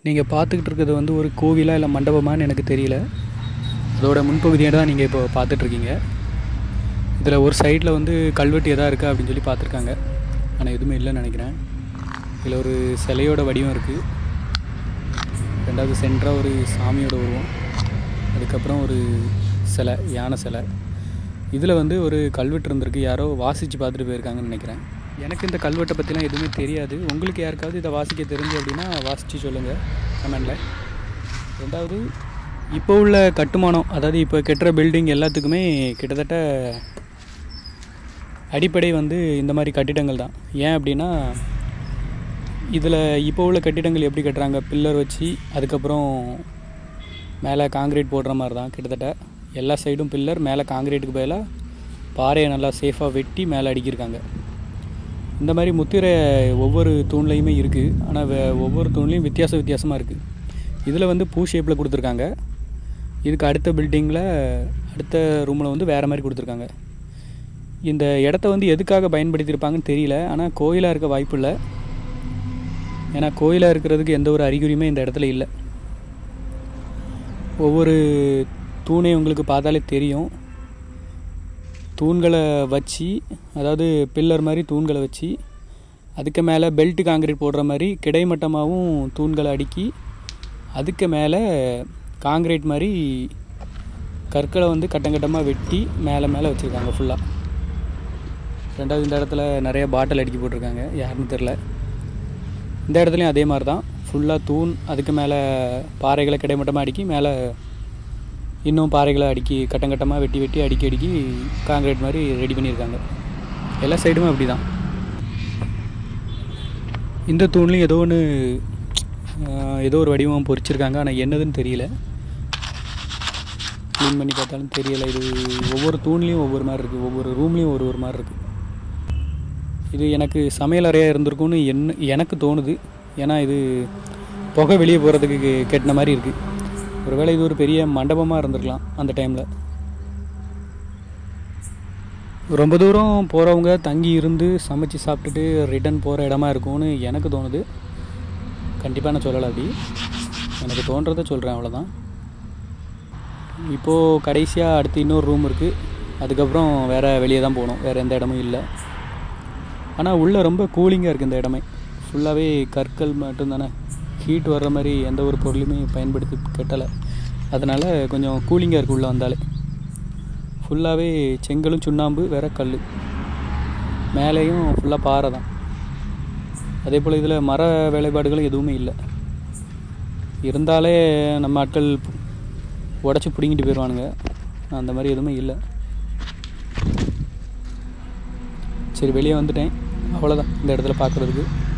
நீங்கள் பார்த்துக்கிட்டு இருக்கிறது வந்து ஒரு கோவிலா இல்லை மண்டபமான்னு எனக்கு தெரியல அதோட முன்பகுதியை தான் நீங்கள் இப்போ பார்த்துட்ருக்கீங்க இதில் ஒரு சைடில் வந்து கல்வெட்டு எதா இருக்கா அப்படின்னு சொல்லி பார்த்துருக்காங்க ஆனால் எதுவுமே இல்லைன்னு நினைக்கிறேன் இதில் ஒரு சிலையோட வடிவம் இருக்குது ரெண்டாவது சென்டராக ஒரு சாமியோட உருவம் அதுக்கப்புறம் ஒரு சிலை யானை சிலை இதில் வந்து ஒரு கல்வெட்டு இருந்திருக்கு யாரோ வாசித்து பார்த்துட்டு போயிருக்காங்கன்னு நினைக்கிறேன் எனக்கு இந்த கல்வெட்டை பற்றிலாம் எதுவுமே தெரியாது உங்களுக்கு யாருக்காவது இதை வாசிக்க தெரிஞ்சு அப்படின்னா வாசித்து சொல்லுங்கள் கமெண்டில் ரெண்டாவது இப்போ உள்ள கட்டுமானம் அதாவது இப்போ கெட்டுற பில்டிங் எல்லாத்துக்குமே கிட்டத்தட்ட அடிப்படை வந்து இந்த மாதிரி கட்டிடங்கள் தான் ஏன் அப்படின்னா இதில் இப்போ உள்ள கட்டிடங்கள் எப்படி கட்டுறாங்க பில்லர் வச்சு அதுக்கப்புறம் மேலே காங்கிரீட் போடுற மாதிரி தான் கிட்டத்தட்ட எல்லா சைடும் பில்லர் மேலே காங்கிரீட்டுக்கு பதிலாக பாறையை நல்லா சேஃபாக வெட்டி மேலே அடிக்கிருக்காங்க இந்த மாதிரி முத்திரை ஒவ்வொரு தூண்லையுமே இருக்குது ஆனால் வே ஒவ்வொரு தூண்லேயும் வித்தியாச வித்தியாசமாக இருக்குது இதில் வந்து பூ ஷேப்பில் கொடுத்துருக்காங்க இதுக்கு அடுத்த பில்டிங்கில் அடுத்த ரூமில் வந்து வேறு மாதிரி கொடுத்துருக்காங்க இந்த இடத்த வந்து எதுக்காக பயன்படுத்தியிருப்பாங்கன்னு தெரியல ஆனால் கோயிலாக இருக்க வாய்ப்பு இல்லை ஏன்னா கோயிலாக இருக்கிறதுக்கு எந்த ஒரு அறிகுறியுமே இந்த இடத்துல இல்லை ஒவ்வொரு தூணையும் உங்களுக்கு பார்த்தாலே தெரியும் தூண்களை வச்சு அதாவது பில்லர் மாதிரி தூண்களை வச்சு அதுக்கு மேலே பெல்ட் காங்கிரீட் போடுற மாதிரி கிடைமட்டமாகவும் தூண்களை அடுக்கி அதுக்கு மேலே காங்கிரீட் மாதிரி கற்களை வந்து கட்டங்கட்டமாக வெட்டி மேலே மேலே வச்சுருக்காங்க ஃபுல்லாக ரெண்டாவது இந்த இடத்துல நிறைய பாட்டில் அடுக்கி போட்டிருக்காங்க யாருன்னு தெரில இந்த இடத்துலையும் அதே மாதிரி தான் ஃபுல்லாக தூண் அதுக்கு மேலே பாறைகளை கிடைமட்டமாக அடுக்கி மேலே இன்னும் பாறைகளை அடுக்கி கட்டங்கட்டமாக வெட்டி வெட்டி அடுக்கி அடுக்கி காங்கிரீட் மாதிரி ரெடி பண்ணியிருக்காங்க எல்லா சைடுமே அப்படி தான் இந்த தூண்லையும் ஏதோ ஒன்று ஏதோ ஒரு வடிவம் பொறிச்சிருக்காங்க ஆனால் என்னதுன்னு தெரியல க்ளீன் பண்ணி பார்த்தாலும் தெரியலை இது ஒவ்வொரு தூண்லேயும் ஒவ்வொரு மாதிரி இருக்குது ஒவ்வொரு ரூம்லேயும் ஒரு ஒரு மாதிரி இருக்குது இது எனக்கு சமையல் அறையாக இருந்திருக்கும்னு என்ன எனக்கு தோணுது ஏன்னா இது புகை வெளியே போகிறதுக்கு கெட்டின மாதிரி இருக்குது ஒருவேளை இது ஒரு பெரிய மண்டபமாக இருந்திருக்கலாம் அந்த டைமில் ரொம்ப தூரம் போகிறவங்க தங்கி இருந்து சமைச்சு சாப்பிட்டுட்டு ரிட்டன் போகிற இடமா இருக்கும்னு எனக்கு தோணுது கண்டிப்பாக நான் சொல்லலை அப்படி எனக்கு தோன்றதை சொல்கிறேன் அவ்வளோதான் இப்போது கடைசியாக அடுத்து இன்னொரு ரூம் இருக்குது அதுக்கப்புறம் வேறு வெளியே தான் போகணும் வேறு எந்த இடமும் இல்லை ஆனால் உள்ளே ரொம்ப கூலிங்காக இருக்குது இந்த இடமே ஃபுல்லாகவே கற்கள் மட்டும்தானே ஹீட் வர்ற மாதிரி எந்த ஒரு பொருளுமே பயன்படுத்தி கட்டலை அதனால் கொஞ்சம் கூலிங்காக இருக்குது உள்ளே வந்தாலே ஃபுல்லாகவே செங்கலும் சுண்ணாம்பு வேற கல் மேலேயும் ஃபுல்லாக பாறை தான் அதே போல் இதில் மர வேலைப்பாடுகளும் எதுவுமே இல்லை இருந்தாலே நம்ம ஆட்கள் உடச்சி பிடுங்கிட்டு போயிடுவானுங்க அந்த மாதிரி எதுவுமே இல்லை சரி வெளியே வந்துட்டேன் அவ்வளோதான் இந்த இடத்துல பார்க்குறதுக்கு